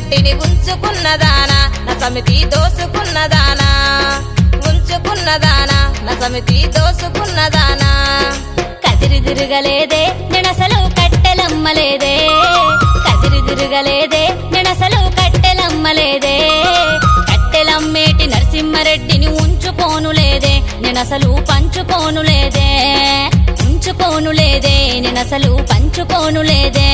రెడ్డిని ఉంచుకున్నదానా నా సమితి దోసుకున్నదానా ఉంచుకున్నదానా నా సమితి దోసుకున్నదానా కదిరి తిరగలేదే నేనసలు కట్టెలమ్మలేదే కదిరి తిరగలేదే నేనసలు కట్టెలమ్మలేదే కట్టెలమ్మేటి నరసింహరెడ్డిని ఉంచుకోనులేదే నేనసలు పంచుకోనులేదే ఉంచుకోనులేదే నేనసలు పంచుకోనులేదే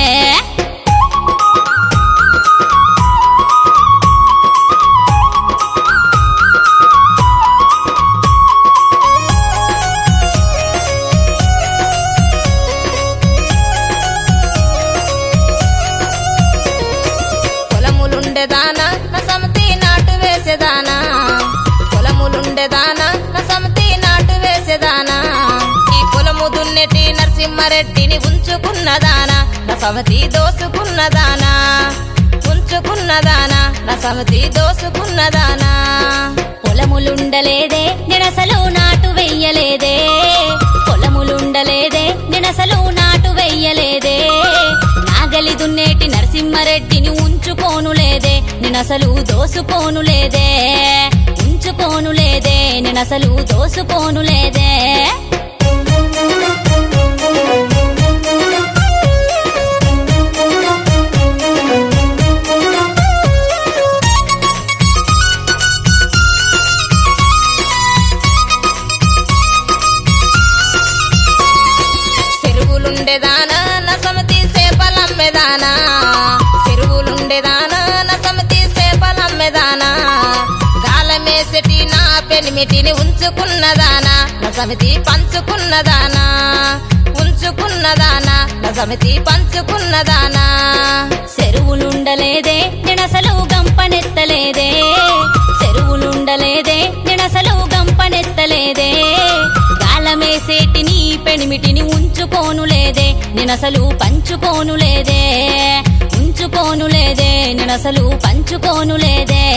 పొలములుండేదానా నా సమితి నాటు వేసేదానా పొలములుండేదానా నా సమితి నాటు వేసేదానా ఈ పొలము దున్నెటి నరసింహారెడ్డిని ఉంచుకున్నదానా నా సమితి దోసుకున్నదానా ఉంచుకున్నదానా నా సమితి దోసుకున్నదానా పొలములుండలేదే నేనసలు నాటు వెయ్యలేదే పొలములుండలేదే నేనసలు నాటు వెయ్యలేదే నాగలి దున్నేటి నరసింహరెడ్డిని ఉంచుకోనులేదే నేనసలు దోసుకోనులేదే ఉంచుకోనులేదే నేనసలు దోసుకోనులేదే చెరువులుండేదానా నా సమితి సేపలమ్మేదానా చెరువులుండేదానా నా సమితి సేపలమ్మేదానా గాలమేసటి నా పెనిమిటిని ఉంచుకున్నదానా నా సమితి పంచుకున్నదానా ఉంచుకున్నదానా నా సమితి పంచుకున్నదానా చెరువులుండలేదే నేనసలు గంపనెత్తలేదే చెరువులుండలేదే నేనసలు గంపనెత్తలేదే గాలమేసేటి నీ పెనిమిటిని ఉంచుకోనులేదే నేనసలు పంచుకోనులేదే ఉంచుకోనులేదే నేనసలు పంచుకోనులేదే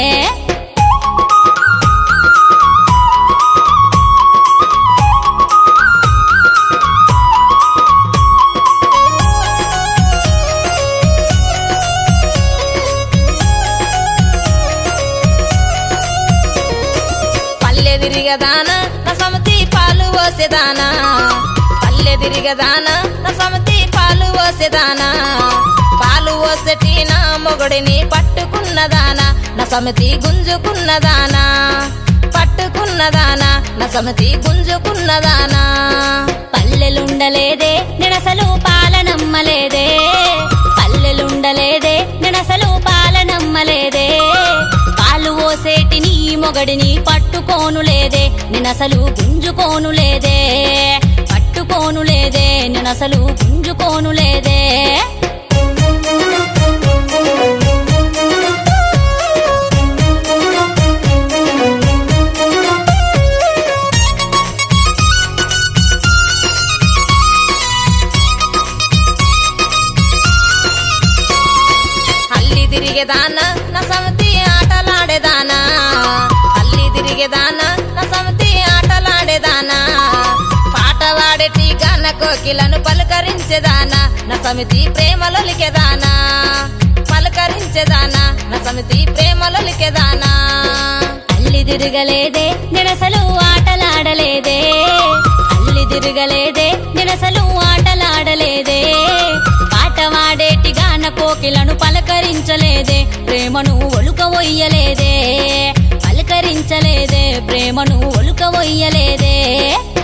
పల్లె తిరిగదానా నా సమితి పాలు పోసేదానా పల్లె తిరిగదానా నా సమితి పాలు పోసేదానా పాలు పోసటి నా మొగుడిని పట్టుకున్నదానా నా సమితి గుంజుకున్నదానా పట్టుకున్నదానా నా సమితి గుంజుకున్నదానా పల్లెలుండలేదే నేనసలు పాలనమ్మలేదే పల్లెలుండలేదే నేనసలు పాలనమ్మలేదే పాలు ఓసేటి నీ మొగడిని పట్టుకోనులేదే నేనసలు గుంజుకోనులేదే పట్టుకోనులేదే నేనసలు గుంజుకోనులేదే అల్లి తిరిగేదానా నా సమితి ఆటలాడేదానా అల్లి తిరిగేదానా నా సమితి ఆటలాడేదానా పాట వాడేటి గాన కోకిలను పలకరించేదానా నా సమితి ప్రేమలొలికెదానా పలకరించేదానా నా సమితి ప్రేమలొలికెదానా అల్లి తిరగలేదే నేనసలు ఆటలాడలేదే అల్లి తిరగలేదే నేనసలు ఆటలాడలేదే పాట వాడేటి గాన కోకిలను పలకరించలేదే ప్రేమను ఒలుకవొయ్యలేదే పలకరించలేదే ప్రేమను ఒలుకవొయ్యలేదే